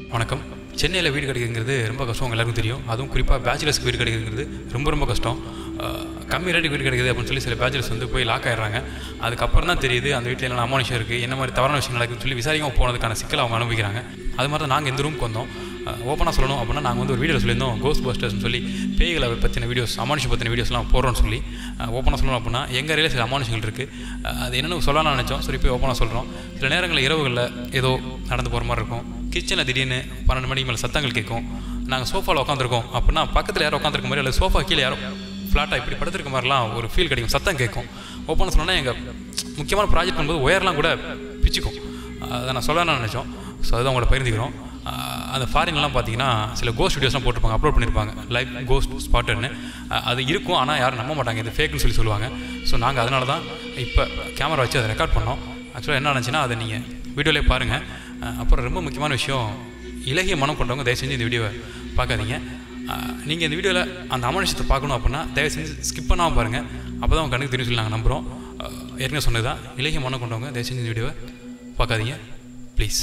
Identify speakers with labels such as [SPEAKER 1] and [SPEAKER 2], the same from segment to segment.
[SPEAKER 1] வணக்கம் சென்னையில் வீடு கிடைக்குங்கிறது ரொம்ப கஷ்டம் உங்க எல்லாருக்கும் தெரியும் அதுவும் குறிப்பாக பேச்சுலர்ஸ்க்கு வீடு கிடைக்குங்கிறது ரொம்ப ரொம்ப கஷ்டம் அஹ், கம்மி ரேட்டுக்கு வீடு கிடைக்குது அப்படின்னு சொல்லி சில பேச்சுலர்ஸ் வந்து போய் லாக் ஆயிடுறாங்க அதுக்கப்புறம் தான் தெரியுது அந்த வீட்டில் என்ன அமானுஷம் இருக்குது என்ன மாதிரி தவறான விஷயம் நடக்குதுன்னு சொல்லி விசாரிக்காம போனதுக்கான சிக்கல் அவங்க அனுபவிக்கிறாங்க அது மாதிரி தான் நாங்கள் இந்த ரூமுக்கு வந்தோம் ஓப்பனாக சொல்லணும் அப்படின்னா நாங்கள் வந்து ஒரு வீடியோ சொல்லியிருந்தோம் கோஸ்ட் பஸ்டர்ஸ்னு சொல்லி பேய்களை பற்றின வீடியோஸ் அமானுஷம் பற்றின வீடியோஸ்லாம் போடுறோம்னு சொல்லி ஓப்பனாக சொல்லணும் அப்படின்னா எங்கள் ஏரியாவில் சில அமானுஷங்கள் இருக்குது அது என்னென்னு சொல்லலாம்னு நினச்சோம் சரி போய் ஓப்பனாக சொல்கிறோம் சில நேரங்களில் இரவுகளில் ஏதோ நடந்து போகிற மாதிரி இருக்கும் கிச்சனில் திடீர்னு பன்னெண்டு மணிக்கு மேலே சத்தங்கள் கேட்கும் நாங்கள் சோஃபாவில் உட்காந்துருக்கோம் அப்படின்னா பக்கத்தில் யாரும் உட்காந்துருக்க மாதிரி அல்லது சோஃபா கீழே யாரும் ஃப்ளாட்டாக இப்படி படுத்திருக்க மாதிரிலாம் ஒரு ஃபீல் கிடைக்கும் சத்தம் கேட்கும் ஓப்பனாக சொன்னோன்னா எங்கள் முக்கியமான ப்ராஜெக்ட் பண்ணும்போது ஒயர்லாம் கூட பிச்சுக்கும் அதை நான் சொல்லலாம்னு நினச்சோம் ஸோ அதுதான் உங்களை பகிர்ந்துக்கிறோம் ஆஹ் அந்த ஃபாரின்லாம் பார்த்தீங்கன்னா சில கோஸ்ட் வீடியோஸ்லாம் போட்டிருப்பாங்க அப்லோட் பண்ணியிருப்பாங்க லைவ் கோஸ்ட் ஸ்பாட்டர்னு அது இருக்கும் ஆனால் யாரும் நம்ப மாட்டாங்க இது ஃபேக்குன்னு சொல்லி சொல்லுவாங்க ஸோ நாங்கள் அதனால தான் இப்போ கேமரா வச்சு அதை ரெக்கார்ட் பண்ணோம் ஆக்சுவலாக என்ன நினச்சின்னா அதை நீங்கள் வீடியோலேயே பாருங்கள் அப்புறம் ரொம்ப முக்கியமான விஷயம் இலகிய மனம் கொண்டவங்க தயவு செஞ்சு இந்த வீடியோவை பார்க்காதீங்க நீங்கள் இந்த வீடியோவில் அந்த அமானுஷத்தை பார்க்கணும் அப்படின்னா தயவு செஞ்சு ஸ்கிப் பண்ணாமல் பாருங்கள் அப்போ தான் உங்கள் கண்ணுக்கு தெரியும் சொல்லி நாங்கள் நம்புகிறோம் ஆஹ் ஏற்கனவே சொன்னது தான் இலகிய மனம் கொண்டவங்க தயவு செஞ்சு இந்த வீடியோவை பார்க்காதீங்க ப்ளீஸ்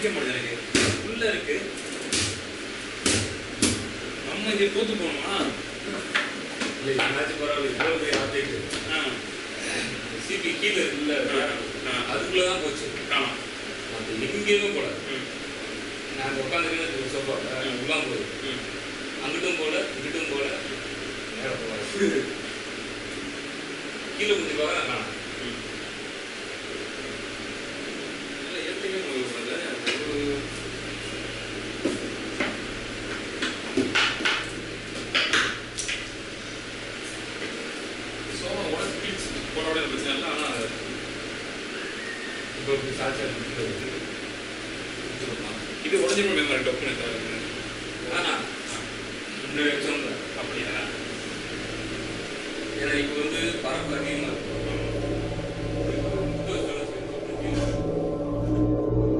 [SPEAKER 1] பிடிக்க மாட்டேது எனக்கு உள்ள இருக்கு நம்ம இங்கே தோத்து போகணுமா
[SPEAKER 2] இல்லை மேட்ச் பரவாயில்ல இவ்வளோ போய் ஆப்டேட்
[SPEAKER 1] ஆ
[SPEAKER 2] சிபி கீழே இருக்குல்ல
[SPEAKER 1] ஆ.
[SPEAKER 2] அதுக்குள்ளே தான் போச்சு
[SPEAKER 1] ஆமாம்
[SPEAKER 2] அது எங்கேயுமே போல
[SPEAKER 1] ம்
[SPEAKER 2] நாங்கள் உட்காந்துருக்க சோஃபா உள்ளாம் போகுது
[SPEAKER 1] ம்
[SPEAKER 2] அங்கிட்டும் போல இங்கிட்டும் போல நேரம் போல கீழே குத்தி பார்க்க நான்
[SPEAKER 1] ம்
[SPEAKER 2] ஏற்றுக்கவே முடியல ஒரு
[SPEAKER 1] சோஃபா உடச்சு பிடிச்சி போனோட பிரச்சனை இல்லை ஆனால்
[SPEAKER 2] இப்போ இப்படி சாட்சியாக இருக்கு
[SPEAKER 1] இது உடஞ்சிருமே மாதிரி டொக்குன்னு தவிர
[SPEAKER 2] ஆனா இன்னொரு எக்ஸாம் தான்
[SPEAKER 1] அப்படியா
[SPEAKER 2] ஏன்னா இப்போ வந்து பரப்பு அதிகமாக இருக்கும்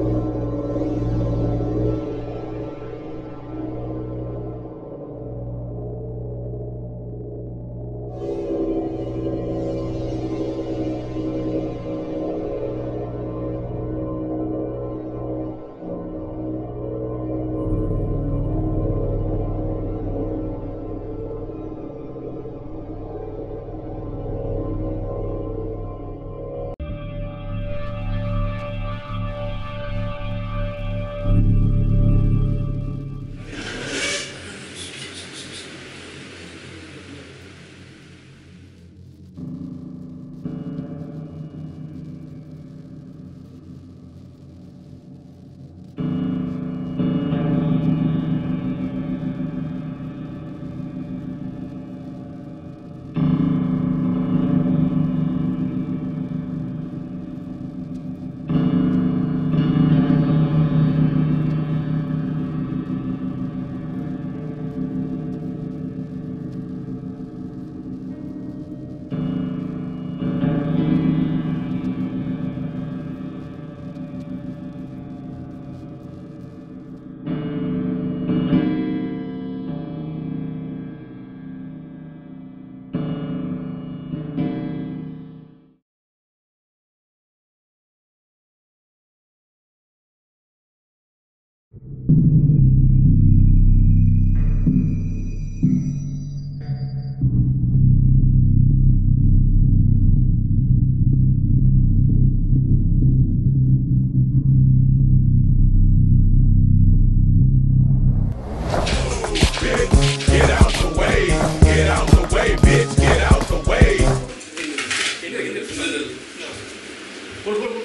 [SPEAKER 3] Get out the way, get out the way, bitch, get out the way.
[SPEAKER 2] எங்க எங்க ஸ்மெல்
[SPEAKER 1] போடு போடு போடு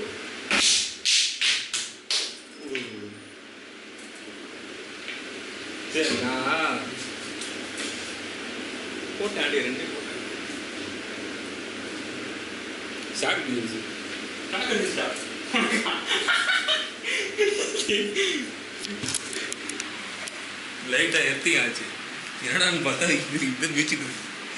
[SPEAKER 2] சரி நான்
[SPEAKER 1] போட்டேன் ஆண்டி ரெண்டு போட்டேன்
[SPEAKER 2] ஷாக் இருந்துச்சு
[SPEAKER 1] கணக்கு இருந்துச்சா
[SPEAKER 2] லைட்டாக எர்த்திங் ஆச்சு என்னடான்னு பார்த்தா இது இது மிச்சிட்டு